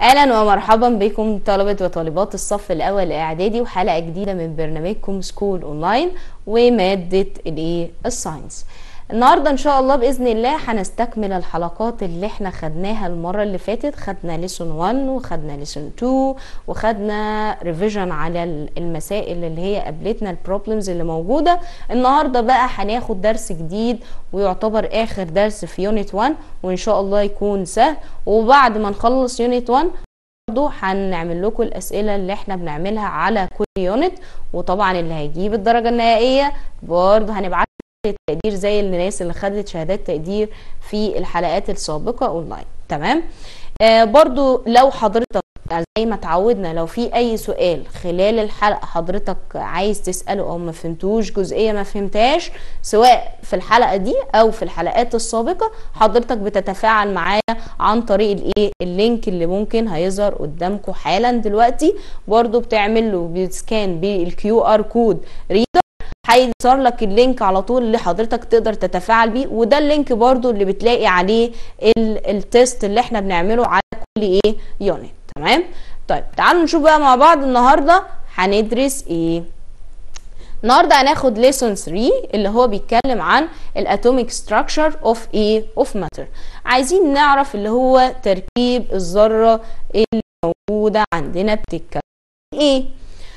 اهلا ومرحبا بكم طلبة وطالبات الصف الاول اعدادي وحلقة جديدة من برنامجكم سكول اونلاين ومادة الايه الساينس النهارده ان شاء الله باذن الله هنستكمل الحلقات اللي احنا خدناها المره اللي فاتت خدنا ليسون 1 وخدنا ليسون 2 وخدنا ريفيجن على المسائل اللي هي قابلتنا البروبلمز اللي موجوده النهارده بقى هناخد درس جديد ويعتبر اخر درس في يونت 1 وان شاء الله يكون سهل وبعد ما نخلص يونت 1 برضو هنعمل لكم الاسئله اللي احنا بنعملها على كل يونت وطبعا اللي هيجيب الدرجه النهائيه برضو هنبعت التقدير زي الناس اللي خدت شهادات تقدير في الحلقات السابقة اونلاين تمام آه برضو لو حضرتك زي ما اتعودنا لو في اي سؤال خلال الحلقه حضرتك عايز تساله او ما فهمتوش جزئيه ما فهمتهاش سواء في الحلقه دي او في الحلقات السابقه حضرتك بتتفاعل معايا عن طريق الايه اللينك اللي ممكن هيظهر قدامكم حالا دلوقتي برضو بتعمل له بسكان بالكيو ار كود ريدر هيظهر لك اللينك على طول اللي حضرتك تقدر تتفاعل بيه وده اللينك برضو اللي بتلاقي عليه التيست اللي احنا بنعمله على كل ايه يونت تمام طيب تعالوا نشوف بقى مع بعض النهارده هندرس ايه النهارده هناخد ليسون 3 اللي هو بيتكلم عن الاتوميك ستراكشر اوف ايه اوف ماتر عايزين نعرف اللي هو تركيب الذره اللي موجوده عندنا بتتكلم ايه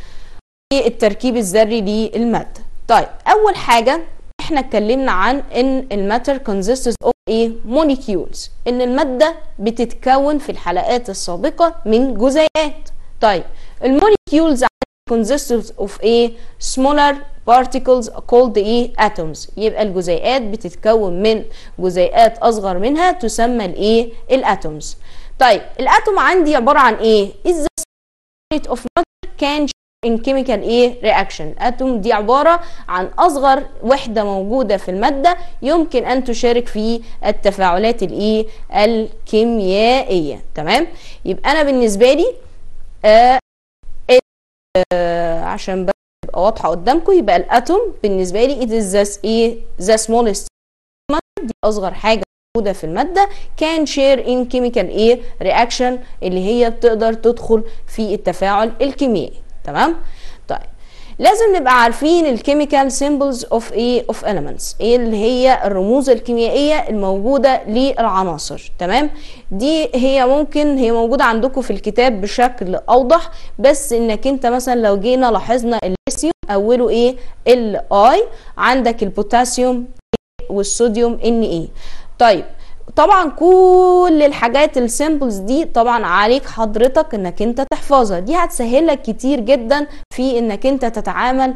التركيب الذري للماده طيب اول حاجه احنا اتكلمنا عن ان الماتر consists of ايه molecules ان الماده بتتكون في الحلقات السابقه من جزيئات طيب الموليكيولز consists of ايه smaller particles called ايه atoms يبقى الجزيئات بتتكون من جزيئات اصغر منها تسمى الايه الاتومز طيب الاتوم عندي عباره عن ايه is the unit of matter can in chemical ايه reaction اتوم دي عباره عن اصغر وحده موجوده في الماده يمكن ان تشارك في التفاعلات الايه الكيميائيه تمام يبقى انا بالنسبه لي آه آه عشان بس تبقى واضحه قدامكم يبقى الاتوم بالنسبه لي it is the ايه the smallest matter دي اصغر حاجه موجوده في الماده كان شير ان كيميكال ايه رياكشن اللي هي بتقدر تدخل في التفاعل الكيميائي تمام طيب لازم نبقى عارفين الكيميكال سيمبلز اوف ايه اوف elements ايه اللي هي الرموز الكيميائيه الموجوده للعناصر تمام دي هي ممكن هي موجوده عندكم في الكتاب بشكل اوضح بس انك انت مثلا لو جينا لاحظنا الليثيوم اوله ايه ال اي عندك البوتاسيوم والصوديوم ان ايه طيب طبعا كل الحاجات السيمبلز دي طبعا عليك حضرتك انك انت تحفظها دي هتسهل لك كتير جدا في انك انت تتعامل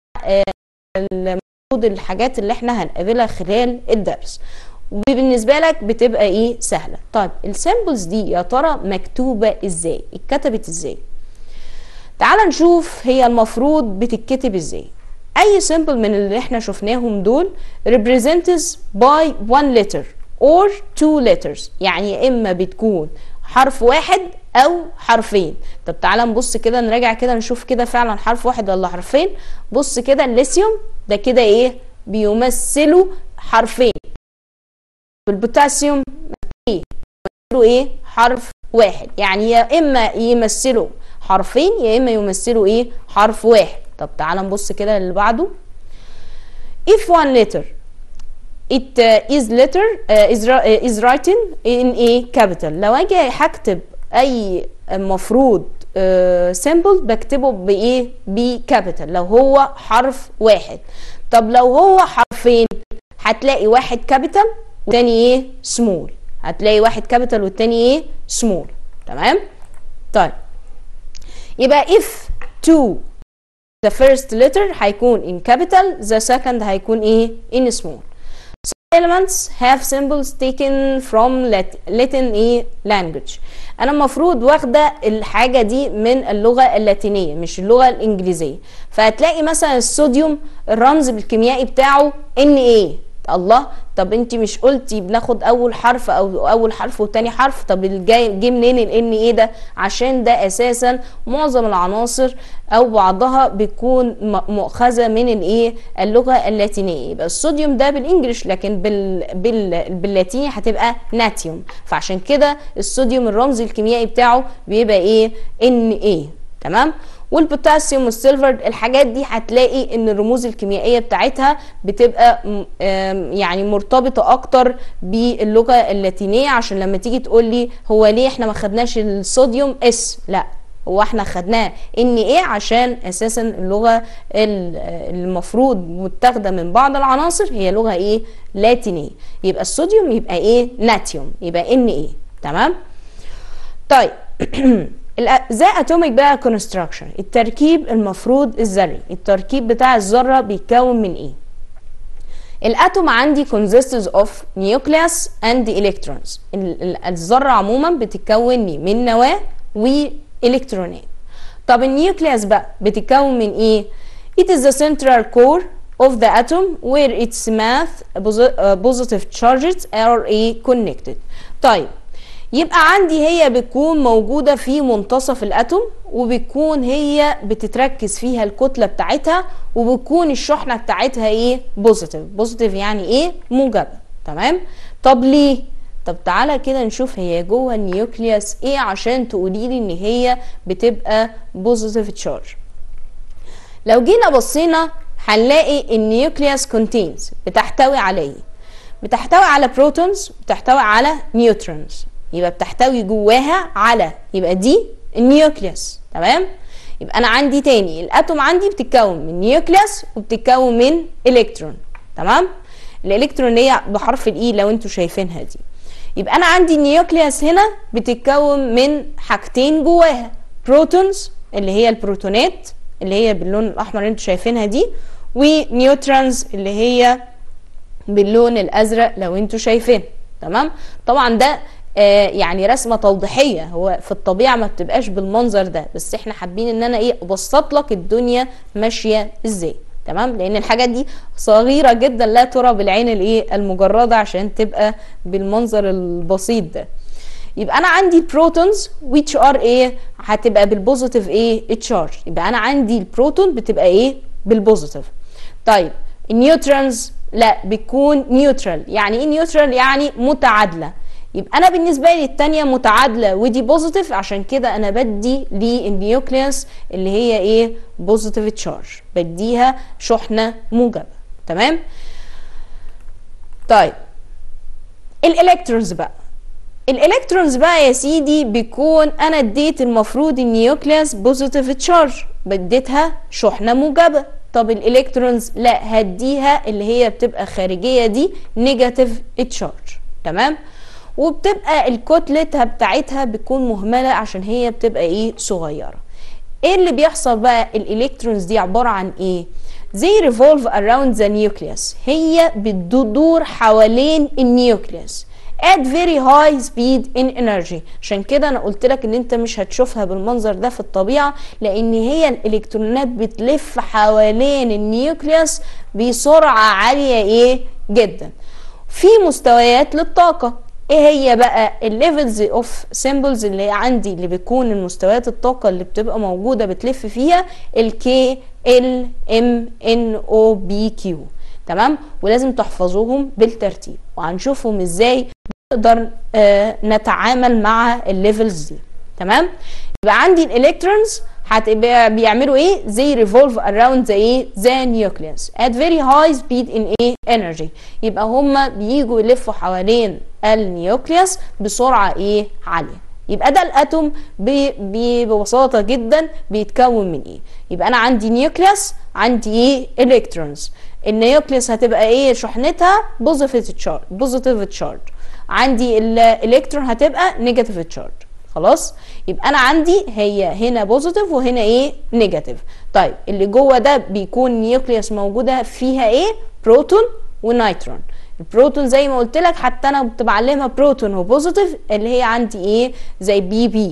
المفروض الحاجات اللي احنا هنقابلها خلال الدرس وبالنسبه لك بتبقى ايه سهله طيب السيمبلز دي يا ترى مكتوبه ازاي اتكتبت ازاي تعال نشوف هي المفروض بتتكتب ازاي اي سيمبل من اللي احنا شفناهم دول represents by one letter or two letters يعني يا اما بتكون حرف واحد او حرفين طب تعالى نبص كده نراجع كده نشوف كده فعلا حرف واحد ولا حرفين بص كده الليثيوم ده كده ايه بيمثلوا حرفين البوتاسيوم ايه بيمثلوا ايه حرف واحد يعني يا اما يمثلوا حرفين يا اما يمثلوا ايه حرف واحد طب تعالى نبص كده للي بعده if one letter it uh, is letter uh, is, uh, is written in a capital لو اجي هكتب اي مفروض uh, symbol بكتبه بايه بكابيتال لو هو حرف واحد طب لو هو حرفين هتلاقي واحد كابيتال والتاني ايه سمول هتلاقي واحد كابيتال والتاني ايه سمول تمام طيب يبقى if two the first letter هيكون in capital the second هيكون ايه in small elements have symbols taken from Latin ايه language انا المفروض واخده الحاجه دي من اللغه اللاتينيه مش اللغه الانجليزيه فهتلاقي مثلا الصوديوم الرمز الكيميائي بتاعه ان ايه الله طب انت مش قلتي بناخد اول حرف او اول حرف وتاني حرف طب الجاي جه منين الان ايه ده عشان ده اساسا معظم العناصر او بعضها بتكون مؤخذه من الايه اللغه اللاتينيه يبقى الصوديوم ده بالانجلش لكن بال... بال... باللاتيني هتبقى ناتيوم فعشان كده الصوديوم الرمز الكيميائي بتاعه بيبقى ايه ان ايه تمام والبوتاسيوم والسيلفر الحاجات دي هتلاقي ان الرموز الكيميائيه بتاعتها بتبقى يعني مرتبطه اكتر باللغه اللاتينيه عشان لما تيجي تقول لي هو ليه احنا ما خدناش الصوديوم اس لا هو احنا خدناه ان ايه عشان اساسا اللغه المفروض متاخده من بعض العناصر هي لغه ايه لاتينيه يبقى الصوديوم يبقى ايه ناتيوم يبقى ان ايه تمام طيب ذا اتوميك بقى كونستراكشن التركيب المفروض الذري التركيب بتاع الذره بيتكون من ايه الاتوم عندي consists of nucleus and electrons الذره عموما بتتكون من نواه والكترونات طب النيوكليوس بقى بتتكون من ايه it is the central core of the atom where its mass positive charges are a connected طيب يبقى عندي هي بتكون موجودة في منتصف الأتوم وبتكون هي بتتركز فيها الكتلة بتاعتها وبتكون الشحنة بتاعتها ايه بوزيتيف بوزيتيف يعني ايه موجبة تمام طب ليه طب تعالى كده نشوف هي جوه النيوكليوس ايه عشان تقولي لي ان هي بتبقى بوزيتيف تشارج لو جينا بصينا هنلاقي النيوكليوس كونتينز بتحتوي على ايه بتحتوي على بروتونز بتحتوي على نيوترونز يبقى بتحتوي جواها على يبقى دي النيوكليوس تمام يبقى انا عندي تاني الاتوم عندي بتتكون من نيوكليوس وبتتكون من الكترون تمام الالكترون اللي هي بحرف الاي لو انتوا شايفينها دي يبقى انا عندي النيوكليوس هنا بتتكون من حاجتين جواها بروتونز اللي هي البروتونات اللي هي باللون الاحمر اللي انتوا شايفينها دي ونيوترونز اللي هي باللون الازرق لو انتوا شايفين تمام طبعا ده آه يعني رسمه توضيحيه هو في الطبيعه ما بتبقاش بالمنظر ده بس احنا حابين ان انا ايه ابسط لك الدنيا ماشيه ازاي تمام لان الحاجات دي صغيره جدا لا ترى بالعين الايه المجرده عشان تبقى بالمنظر البسيط ده يبقى انا عندي البروتونز which are ايه هتبقى بالبوزيتيف ايه تشارج يبقى انا عندي البروتون بتبقى ايه بالبوزيتيف طيب النيوترونز لا بتكون نيوترال يعني ايه نيوترال يعني متعادله يبقى انا بالنسبه لي الثانيه متعادله ودي بوزيتيف عشان كده انا بدي للنيوكليوس اللي هي ايه بوزيتيف تشارج بديها شحنه موجبه تمام طيب الالكترونز بقى الالكترونز بقى يا سيدي بيكون انا اديت المفروض النيوكليوس بوزيتيف تشارج بديتها شحنه موجبه طب الالكترونز لا هديها اللي هي بتبقى خارجيه دي نيجاتيف تشارج تمام وبتبقى الكتلتها بتاعتها بتكون مهمله عشان هي بتبقى ايه صغيره ايه اللي بيحصل بقى الالكترونز دي عباره عن ايه زي revolve around the nucleus هي بتدور حوالين النيوكليوس at very high speed in energy عشان كده انا قلت لك ان انت مش هتشوفها بالمنظر ده في الطبيعه لان هي الالكترونات بتلف حوالين النيوكليوس بسرعه عاليه ايه جدا في مستويات للطاقه ايه هي بقى الليفلز اوف سيمبلز اللي هي عندي اللي بتكون المستويات الطاقه اللي بتبقى موجوده بتلف فيها الكي ال ام ان او بي كيو تمام ولازم تحفظوهم بالترتيب وهنشوفهم ازاي نقدر آه نتعامل مع الليفلز دي تمام يبقى عندي الالكترونز هتبقى بيعملوا ايه زي revolve around the ايه the nucleus at very high speed in ايه energy يبقى هما بييجوا يلفوا حوالين النيوكليوس بسرعه ايه عاليه يبقى ده الاتوم ببساطه جدا بيتكون من ايه يبقى انا عندي نيوكليوس عندي ايه الكترونز النيوكليوس هتبقى ايه شحنتها بوزيتيف تشارج بوزيتيف تشارج عندي الالكترون هتبقى نيجاتيف تشارج خلاص يبقى انا عندي هي هنا بوزيتيف وهنا ايه نيجاتيف طيب اللي جوه ده بيكون نيوكليوس موجوده فيها ايه بروتون ونيترون البروتون زي ما قلت لك حتى انا كنت بعلمها بروتون وبوزيتيف اللي هي عندي ايه زي بي بي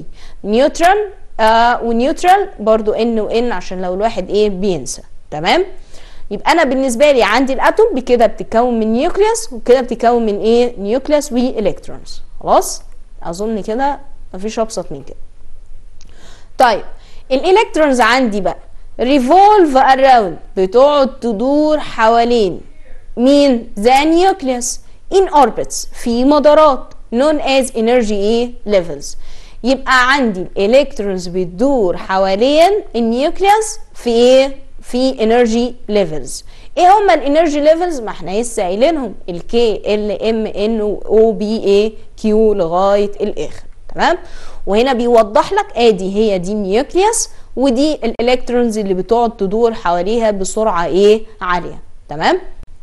نيوترون آه ونيوترال برضو ان وان عشان لو الواحد ايه بينسى تمام يبقى انا بالنسبه لي عندي الاتوم بكده بتتكون من نيوكليوس وكده بتتكون من ايه نيوكليوس والكترونز خلاص اظن كده مفيش ابسط من كده طيب الالكترونز عندي بقى ريفولف اراوند بتقعد تدور حوالين مين ذا نيوكليوس in orbits في مدارات known as energy ايه levels يبقى عندي الالكترونز بتدور حوالين النيوكليوس في ايه في energy levels ايه هما الانرجي ليفلز ما احنا لسه قايلينهم الكي ال ام ان او بي اي كيو لغايه الاخر تمام وهنا بيوضح لك ادي هي دي النيوكليوس ودي الالكترونز اللي بتقعد تدور حواليها بسرعه ايه عاليه تمام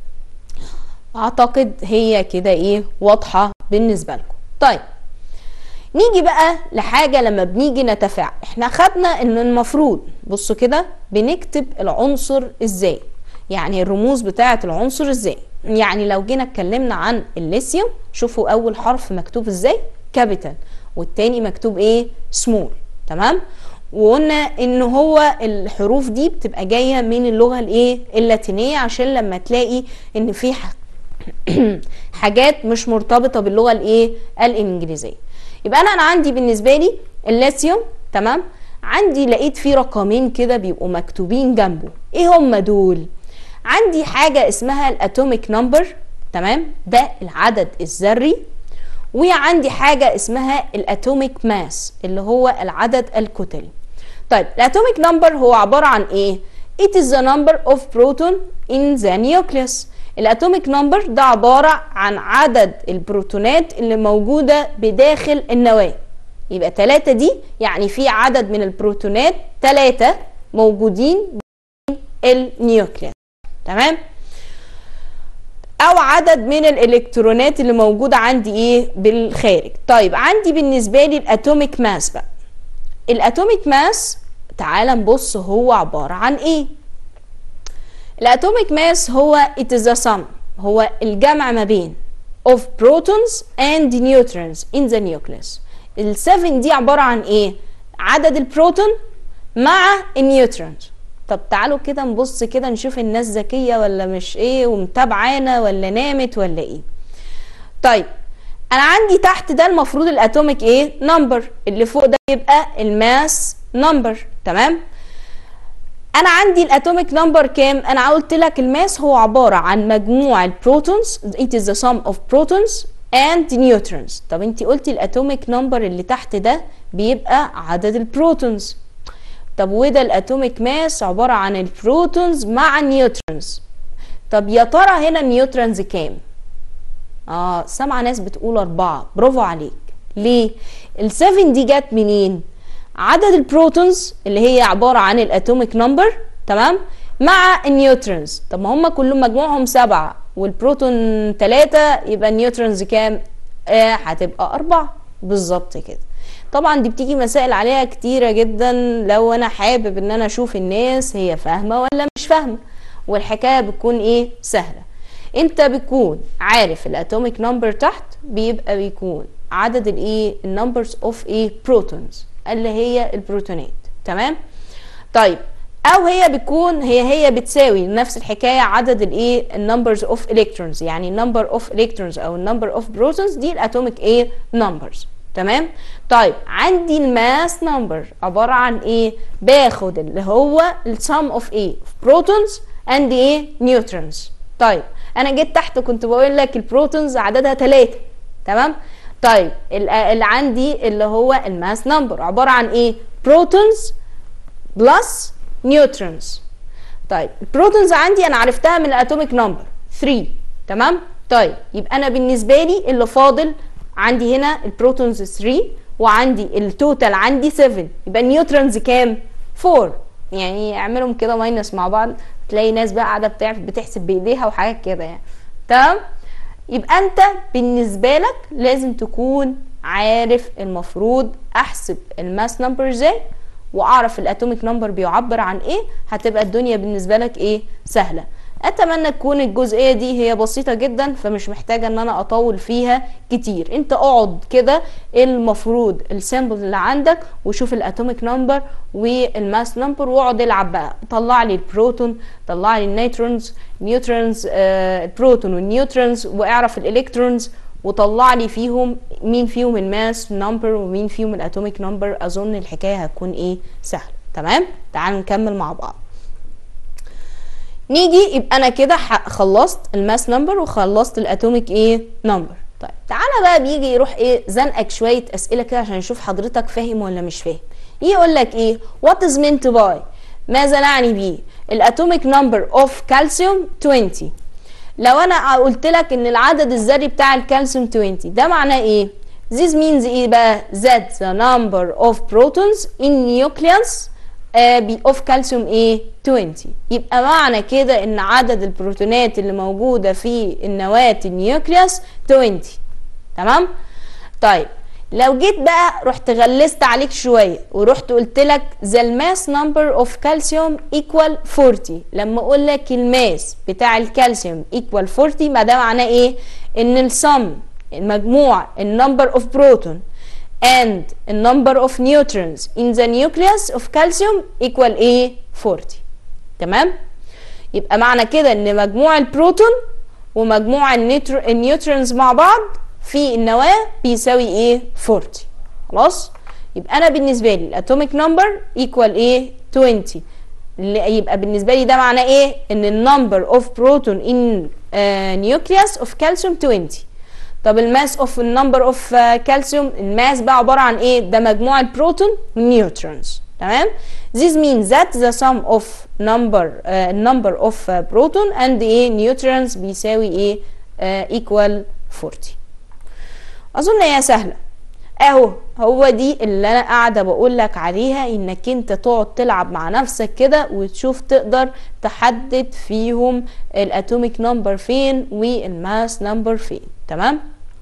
اعتقد هي كده ايه واضحه بالنسبه لكم طيب نيجي بقى لحاجه لما بنيجي نتفاعل احنا خدنا ان المفروض بصوا كده بنكتب العنصر ازاي يعني الرموز بتاعه العنصر ازاي يعني لو جينا اتكلمنا عن الليثيوم شوفوا اول حرف مكتوب ازاي كابيتال والتاني مكتوب ايه سمول تمام وقلنا ان هو الحروف دي بتبقى جايه من اللغه الايه اللاتينيه عشان لما تلاقي ان في حاجات مش مرتبطه باللغه الايه الانجليزيه يبقى انا انا عندي بالنسبه لي الليثيوم تمام عندي لقيت فيه رقمين كده بيبقوا مكتوبين جنبه ايه هم دول عندي حاجه اسمها الاتوميك نمبر تمام ده العدد الذري وعندي حاجه اسمها الاتوميك ماس اللي هو العدد الكتلي طيب الاتوميك نمبر هو عباره عن ايه it is the number of proton in the nucleus الاتوميك نمبر ده عباره عن عدد البروتونات اللي موجوده بداخل النواه يبقى تلاتة دي يعني في عدد من البروتونات تلاتة موجودين النيوكليس تمام او عدد من الالكترونات اللي موجوده عندي ايه بالخارج طيب عندي بالنسبه لي الاتوميك ماس بقى الاتوميك ماس تعال نبص هو عباره عن ايه الاتوميك ماس هو it is the sum هو الجمع ما بين of protons and neutrons in the nucleus ال 7 دي عباره عن ايه عدد البروتون مع النيوترونز طب تعالوا كده نبص كده نشوف الناس ذكيه ولا مش ايه ومتابعانا ولا نامت ولا ايه طيب انا عندي تحت ده المفروض الاتوميك ايه نمبر اللي فوق ده يبقى الماس نمبر تمام انا عندي الاتوميك نمبر كام انا قلت لك الماس هو عباره عن مجموع البروتونز it is the sum of protons and neutrons طب انت قلتي الاتوميك نمبر اللي تحت ده بيبقى عدد البروتونز طب وده الاتوميك ماس عباره عن البروتونز مع النيوترونز طب يا ترى هنا النيوترونز كام اه سامعه ناس بتقول أربعة برافو عليك ليه ال7 دي جت منين عدد البروتونز اللي هي عباره عن الاتوميك نمبر تمام مع النيوترونز طب ما هم كلهم مجموعهم سبعة والبروتون تلاتة يبقى النيوترونز كام آه هتبقى أربعة بالظبط كده طبعا دي بتيجي مسائل عليها كتيرة جدا لو أنا حابب إن أنا أشوف الناس هي فاهمة ولا مش فاهمة والحكاية بتكون إيه سهلة أنت بتكون عارف الأتوميك نمبر تحت بيبقى بيكون عدد الإيه النمبرز أوف إيه بروتونز اللي هي البروتونات تمام طيب او هي بتكون هي هي بتساوي نفس الحكايه عدد الايه النمبرز اوف الكترونز يعني النمبر اوف الكترونز او النمبر اوف بروتونز دي الاتوميك ايه نمبرز تمام طيب عندي الماس نمبر عباره عن ايه باخد اللي هو السم اوف ايه بروتونز اند ايه نيوترونز طيب انا جيت تحت كنت بقول لك البروتونز عددها 3 تمام طيب اللي عندي اللي هو الماس نمبر عباره عن ايه بروتونز بلس نيوترونز طيب البروتونز عندي انا عرفتها من الاتوميك نمبر 3 تمام طيب يبقى انا بالنسبه لي اللي فاضل عندي هنا البروتونز 3 وعندي التوتال عندي 7 يبقى النيوترونز كام 4 يعني اعملهم كده ماينس مع بعض تلاقي ناس بقى قاعده بتعرف بتحسب بايديها وحاجات كده يعني تمام يبقى انت بالنسبه لك لازم تكون عارف المفروض احسب الماس نمبر ازاي واعرف الاتوميك نمبر بيعبر عن ايه هتبقى الدنيا بالنسبه لك ايه سهله اتمنى تكون الجزئيه دي هي بسيطه جدا فمش محتاجه ان انا اطول فيها كتير انت اقعد كده المفروض السامبل اللي عندك وشوف الاتوميك نمبر والماس نمبر واقعد العب بقى طلع لي البروتون طلع لي النيوترونز نيوترونز آه البروتون والنيوترونز واعرف الالكترونز وطلع لي فيهم مين فيهم الماس نمبر ومين فيهم الاتوميك نمبر اظن الحكايه هتكون ايه سهله تمام تعالوا نكمل مع بعض نيجي يبقى انا كده خلصت الماس نمبر وخلصت الاتوميك ايه نمبر طيب تعالى بقى بيجي يروح ايه زنقك شويه اسئله كده عشان نشوف حضرتك فاهم ولا مش فاهم يقول لك ايه وات از meant باي ماذا نعني بيه الاتوميك نمبر اوف كالسيوم 20 لو انا قلت لك ان العدد الذري بتاع الكالسيوم 20 ده معناه ايه this means ايه بقى that the number of protons in nucleus اوف كالسيوم ايه 20 يبقى معنى كده ان عدد البروتونات اللي موجوده في النواه النيوكليوس 20 تمام طيب لو جيت بقى رحت غلست عليك شويه ورحت قلت لك the mass number of calcium equal 40 لما اقول لك الماس بتاع الكالسيوم equal 40 ما ده معناه ايه ان السم المجموع النمبر اوف بروتون and the number of neutrons in the nucleus of calcium equal ايه 40 تمام يبقى معنى كده ان مجموع البروتون ومجموع النيوترونز مع بعض في النواه بيساوي ايه 40 خلاص يبقى انا بالنسبه لي الاتوميك نمبر ايكوال ايه 20 اللي يبقى بالنسبه لي ده معناه ايه ان النمبر اوف بروتون ان نيوكليوس اوف كالسيوم 20 طب الماس اوف النمبر اوف كالسيوم الماس بقى عباره عن ايه ده مجموع البروتون والنيوترونز تمام this means that the sum of number uh, number of uh, proton and ايه neutrons بيساوي ايه uh, equal 40 اظن هي سهله اهو هو دي اللي انا قاعده بقول لك عليها انك انت تقعد تلعب مع نفسك كده وتشوف تقدر تحدد فيهم الاتوميك نمبر فين والماس نمبر فين تمام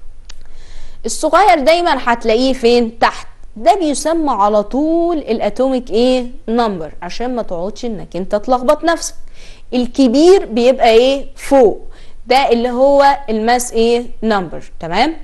الصغير دايما هتلاقيه فين تحت ده بيسمى على طول الاتوميك ايه نمبر عشان ما تقعدش انك انت تلخبط نفسك الكبير بيبقى ايه فوق ده اللي هو الماس ايه نمبر تمام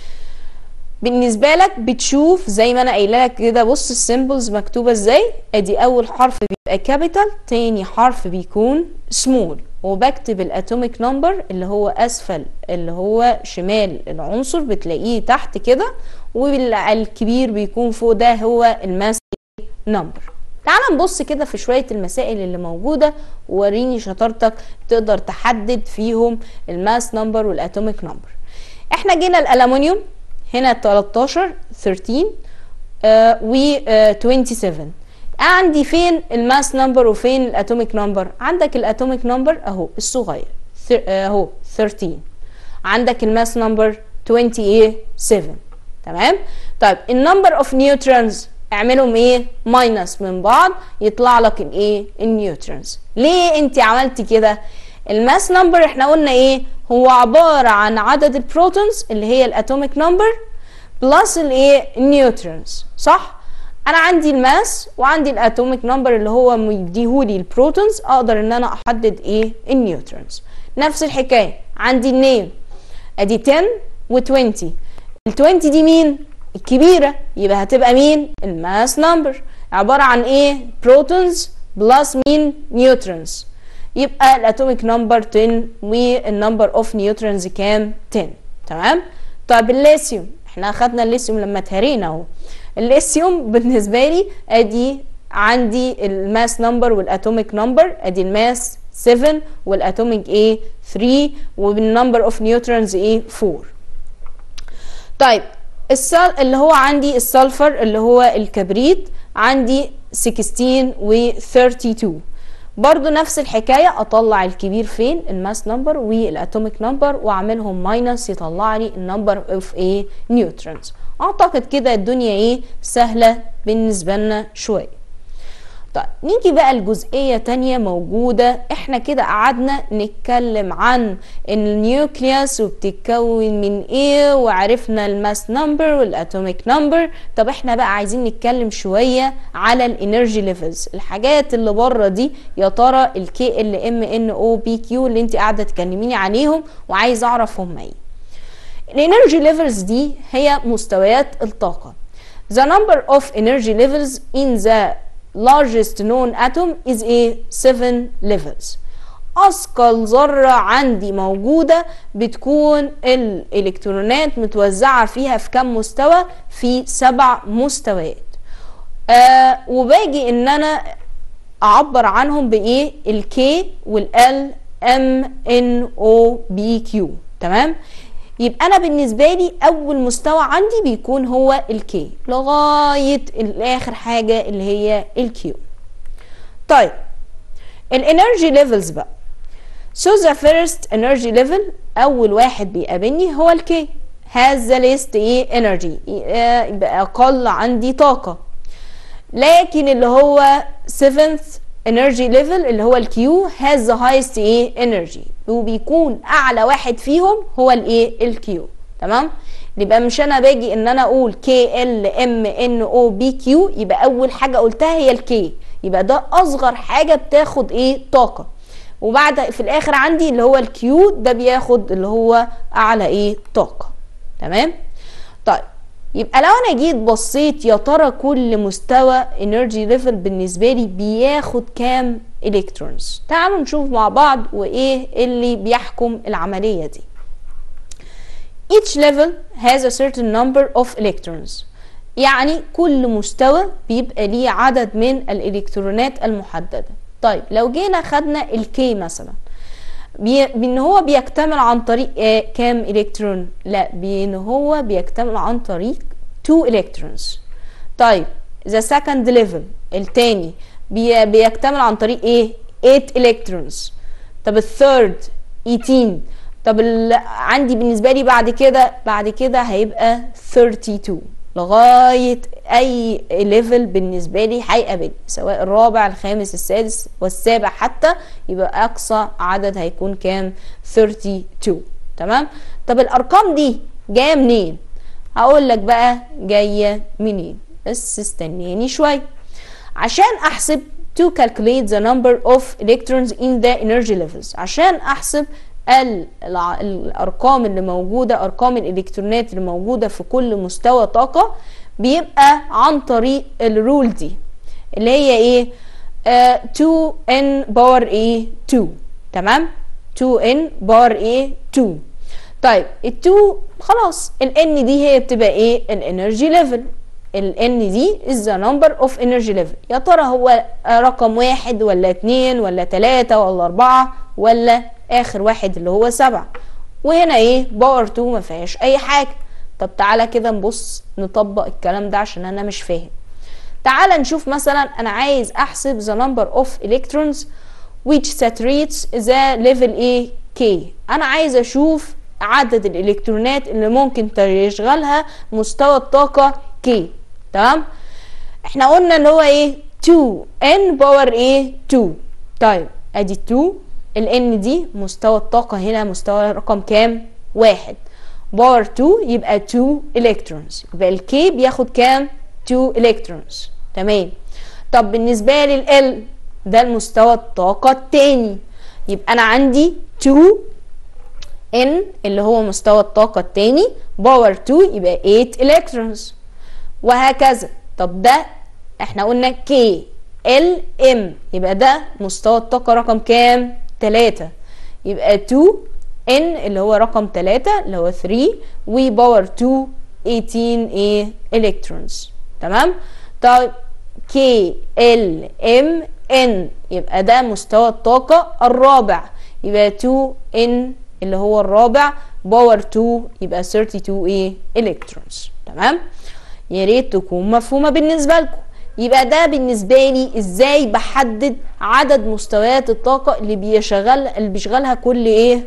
بالنسبه لك بتشوف زي ما انا قايله لك كده بص السيمبلز مكتوبه ازاي ادي اول حرف بيبقى كابيتال تاني حرف بيكون سمول وبكتب الاتوميك نمبر اللي هو اسفل اللي هو شمال العنصر بتلاقيه تحت كده والكبير بيكون فوق ده هو الماس نمبر تعال نبص كده في شويه المسائل اللي موجوده ووريني شطارتك تقدر تحدد فيهم الماس نمبر والاتوميك نمبر احنا جينا الالومنيوم هنا 13 13 آه و آه 27 عندي فين الماس نمبر وفين الاتوميك نمبر عندك الاتوميك نمبر اهو الصغير اهو 13 عندك الماس نمبر 27 تمام طيب النمبر اوف نيوترونز اعملهم ايه ماينس من بعض يطلع لك الايه النيوترونز ليه انت عملتي كده الماس نمبر احنا قلنا ايه هو عبارة عن عدد البروتونز اللي هي الاتوميك نمبر بلس الايه النيوترونز صح انا عندي الماس وعندي الاتوميك نمبر اللي هو مديهولي البروتونز اقدر ان انا احدد ايه النيوترونز نفس الحكايه عندي النيم ادي 10 و20 ال20 دي مين الكبيره يبقى هتبقى مين الماس نمبر عباره عن ايه بروتونز بلس مين نيوترونز يبقى الاتوميك نمبر 10 والنمبر اوف نيوترونز كام 10 تمام طيب الليثيوم احنا اخدنا الليثيوم لما اتهرينا اهو الليثيوم بالنسبه لي ادي عندي الماس نمبر والاتوميك نمبر ادي الماس 7 والاتوميك ايه 3 والنمبر اوف نيوترونز ايه 4 طيب السل اللي هو عندي السلفر اللي هو الكبريت عندي 16 و 32 برضو نفس الحكاية اطلع الكبير فين الماس نمبر والاتوميك نمبر واعملهم ماينس يطلع لي النمبر اوف ايه نيوترونز اعتقد كده الدنيا ايه سهلة بالنسبة لنا شوية طيب نيجي بقى لجزئية تانية موجودة احنا كده قعدنا نتكلم عن النيوكليوس وبتتكون من ايه وعرفنا الماس نمبر والاتوميك نمبر طب احنا بقى عايزين نتكلم شوية على الانرجي ليفلز الحاجات اللي بره دي يا ترى الكي ال ام ان او بي كيو اللي انت قاعدة تكلميني عليهم وعايز اعرف هم ايه الانرجي ليفلز دي هي مستويات الطاقة The number of energy levels in the largest known atom is a 7 levels أثقل ذرة عندي موجودة بتكون الإلكترونات متوزعة فيها في كم مستوى؟ في سبع مستويات آه وباجي إن أنا أعبر عنهم بإيه؟ الكي والال ام ان او بي كيو تمام؟ يبقى انا بالنسبه لي اول مستوى عندي بيكون هو الكي لغايه الاخر حاجه اللي هي الكيو طيب الانرجي ليفلز بقى so the first energy level اول واحد بيقابلني هو الكي has the least ايه energy يبقى اقل عندي طاقه لكن اللي هو 7th energy level اللي هو الكيو has the highest ايه energy وبيكون اعلى واحد فيهم هو الايه الكيو تمام يبقى مش انا باجي ان انا اقول كي ال ام ان او بي كيو يبقى اول حاجه قلتها هي الكي يبقى ده اصغر حاجه بتاخد ايه طاقه وبعد في الاخر عندي اللي هو الكيو ده بياخد اللي هو اعلى ايه طاقه تمام طيب يبقى لو انا جيت بصيت يا ترى كل مستوى انرجي ليفل بالنسبه لي بياخد كام الكترونز تعالوا نشوف مع بعض وايه اللي بيحكم العمليه دي each level has a certain number of electrons يعني كل مستوى بيبقى ليه عدد من الالكترونات المحدده طيب لو جينا خدنا الكي مثلا بان هو بيكتمل عن طريق آه كام الكترون لا بان هو بيكتمل عن طريق 2 الكترونز طيب the second level التاني بي بيكتمل عن طريق ايه 8 الكترونز طب الثيرد 18 طب عندي بالنسبه لي بعد كده بعد كده هيبقى 32 لغايه اي ليفل بالنسبه لي هيقابل سواء الرابع الخامس السادس والسابع حتى يبقى اقصى عدد هيكون كام 32 تمام طب الارقام دي جايه منين هقول لك بقى جايه منين بس استنيني شويه عشان احسب to calculate the number of electrons in the energy levels عشان احسب الارقام اللي موجوده ارقام الالكترونات اللي موجوده في كل مستوى طاقه بيبقى عن طريق الرول دي اللي هي ايه آه 2 n باور ايه 2 تمام 2 n باور ايه 2 طيب ال2 خلاص ال n دي هي بتبقى ايه الانرجي ليفل ال n دي is the number of energy level يا ترى هو رقم واحد ولا اتنين ولا تلاتة ولا اربعة ولا اخر واحد اللي هو سبعة وهنا ايه باور 2 ما فيهاش اي حاجة طب تعالى كده نبص نطبق الكلام ده عشان انا مش فاهم تعالى نشوف مثلا انا عايز احسب the number of electrons which saturates the level A K انا عايز اشوف عدد الالكترونات اللي ممكن تشغلها مستوى الطاقة K تمام احنا قلنا ان هو ايه 2 n باور ايه 2 طيب ادي 2 ال n دي مستوى الطاقة هنا مستوى رقم كام واحد باور 2 يبقى 2 الكترونز يبقى الكي بياخد كام 2 الكترونز تمام طب بالنسبة لل L ده المستوى الطاقة التاني يبقى انا عندي 2 n اللي هو مستوى الطاقة التاني باور 2 يبقى 8 الكترونز وهكذا طب ده احنا قلنا K L M يبقى ده مستوى الطاقة رقم كام 3 يبقى 2 N اللي هو رقم 3 اللي هو 3 وباور 2 18 ايه الكترونز تمام طيب K L M N يبقى ده مستوى الطاقة الرابع يبقى 2 N اللي هو الرابع باور 2 يبقى 32 ايه الكترونز تمام يا ريت تكون مفهومه بالنسبه لكم يبقى ده بالنسبه لي ازاي بحدد عدد مستويات الطاقه اللي بيشغل اللي بيشغلها كل ايه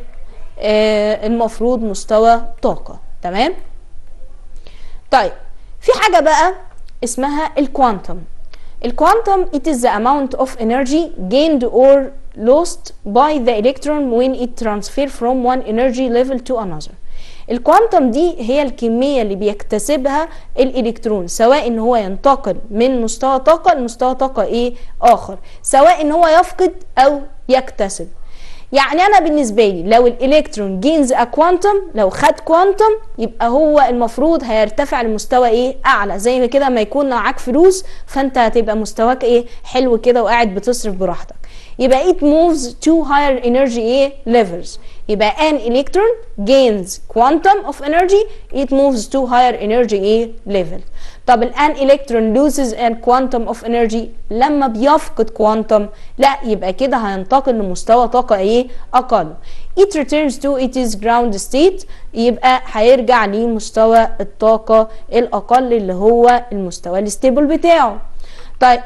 آه المفروض مستوى طاقه تمام طيب في حاجه بقى اسمها الكوانتم الكوانتم it is the amount of energy gained or lost by the electron when it transfer from one energy level to another الكوانتم دي هي الكمية اللي بيكتسبها الإلكترون سواء إن هو ينتقل من مستوى طاقة لمستوى طاقة إيه آخر سواء إن هو يفقد أو يكتسب يعني انا بالنسبه لي لو الالكترون جينز ا كوانتم لو خد كوانتم يبقى هو المفروض هيرتفع لمستوى ايه اعلى زي ما كده ما يكون معاك فلوس فانت هتبقى مستواك ايه حلو كده وقاعد بتصرف براحتك يبقى it moves to higher energy ايه levels يبقى an electron gains quantum of energy it moves to higher energy ايه level طب الان electron loses an quantum of energy لما بيفقد كوانتم لا يبقى كده هينتقل لمستوى طاقة ايه اقل it returns to its ground state يبقى هيرجع لمستوى الطاقة الاقل اللي هو المستوى الستيبل بتاعه طيب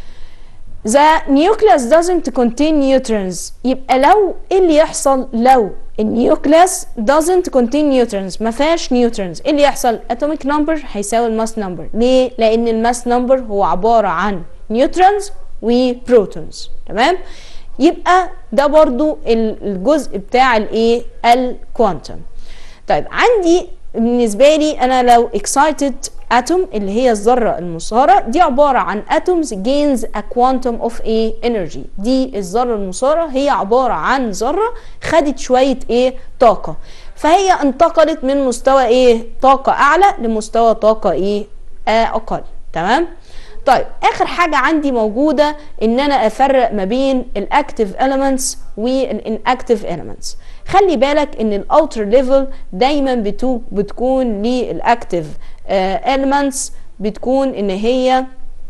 the nucleus doesn't contain neutrons يبقى لو ايه اللي يحصل لو النيوكليس doesn't contain neutrons ما فيهاش نيوترونز ايه اللي يحصل atomic number هيساوي الماس نمبر ليه لان الماس نمبر هو عباره عن نيوترونز وبروتونز تمام يبقى ده برضو الجزء بتاع الايه الكوانتم طيب عندي بالنسبه لي انا لو excited اتوم اللي هي الذره المثاره دي عباره عن atoms gains a quantum of a energy دي الذره المثاره هي عباره عن ذره خدت شويه ايه طاقه فهي انتقلت من مستوى ايه طاقه اعلى لمستوى طاقه ايه آه اقل تمام طيب اخر حاجه عندي موجوده ان انا افرق ما بين الاكتيف elements والانكتيف elements خلي بالك ان الاوتر ليفل دايما بتو بتكون للاكتيف elements بتكون ان هي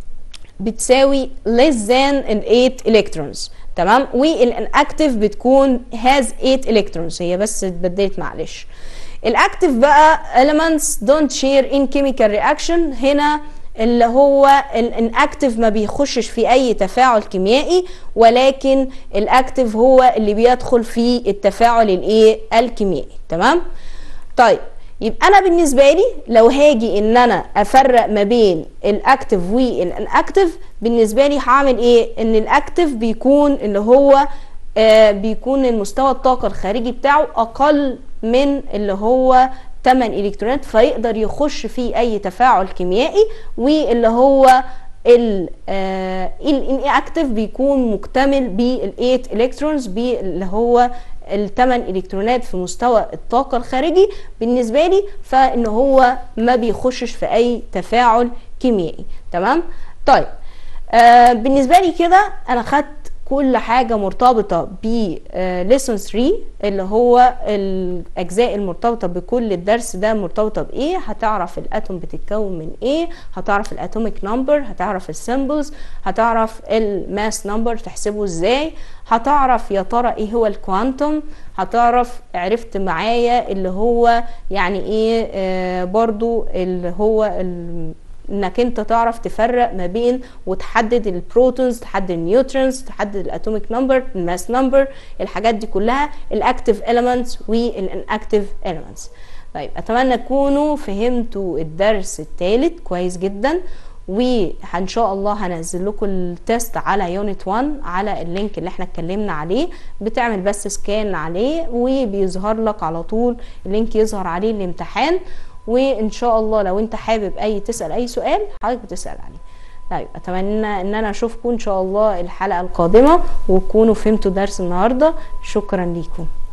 بتساوي less than 8 electrons تمام والانكتيف بتكون has 8 electrons هي بس اتبدلت معلش الاكتيف بقى elements don't share in chemical reaction هنا اللي هو الانكتيف ما بيخشش في اي تفاعل كيميائي ولكن الاكتيف هو اللي بيدخل في التفاعل الايه الكيميائي تمام طيب يبقى انا بالنسبه لي لو هاجي ان انا افرق ما بين الاكتيف والانكتيف بالنسبه لي هعمل ايه ان الاكتيف بيكون اللي هو آه بيكون المستوى الطاقه الخارجي بتاعه اقل من اللي هو 8 الكترونات فيقدر يخش في اي تفاعل كيميائي واللي هو الانكتيف بيكون مكتمل بال 8 الكترونز اللي هو الثمان الكترونات في مستوى الطاقه الخارجي بالنسبه لي فان هو ما بيخشش في اي تفاعل كيميائي تمام طيب آه بالنسبه لي كده انا خدت كل حاجه مرتبطه ب ليسون 3 اللي هو الاجزاء المرتبطه بكل الدرس ده مرتبطه بايه هتعرف الاتوم بتتكون من ايه هتعرف الاتوميك نمبر هتعرف السيمبلز هتعرف الماس نمبر تحسبه ازاي هتعرف يا ترى ايه هو الكوانتم هتعرف عرفت معايا اللي هو يعني ايه آه برضو اللي هو ال انك انت تعرف تفرق ما بين وتحدد البروتونز تحدد النيوترونز تحدد الاتوميك نمبر الماس نمبر الحاجات دي كلها الاكتيف اليمنتس والانكتيف اليمنتس طيب اتمنى تكونوا فهمتوا الدرس الثالث كويس جدا وان شاء الله هنزل لكم التيست على يونت 1 على اللينك اللي احنا اتكلمنا عليه بتعمل بس سكان عليه وبيظهر لك على طول اللينك يظهر عليه الامتحان وان شاء الله لو انت حابب اي تسال اي سؤال حضرتك بتسال عليه طيب اتمنى ان انا اشوفكم ان شاء الله الحلقه القادمه وتكونوا فهمتوا درس النهارده شكرا ليكم